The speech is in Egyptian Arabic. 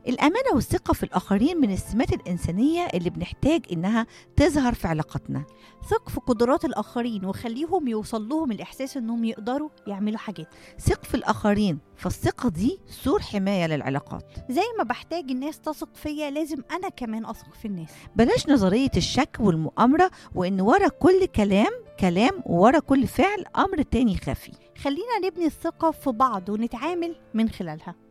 الأمانة والثقة في الآخرين من السمات الإنسانية اللي بنحتاج إنها تظهر في علاقاتنا ثق في قدرات الآخرين وخليهم يوصل لهم الإحساس إنهم يقدروا يعملوا حاجات ثق في الآخرين فالثقة دي سور حماية للعلاقات زي ما بحتاج الناس تثق فيا لازم أنا كمان أثق في الناس بلاش نظرية الشك والمؤامرة وإن ورا كل كلام كلام وورا كل فعل أمر تاني خفي خلينا نبني الثقة في بعض ونتعامل من خلالها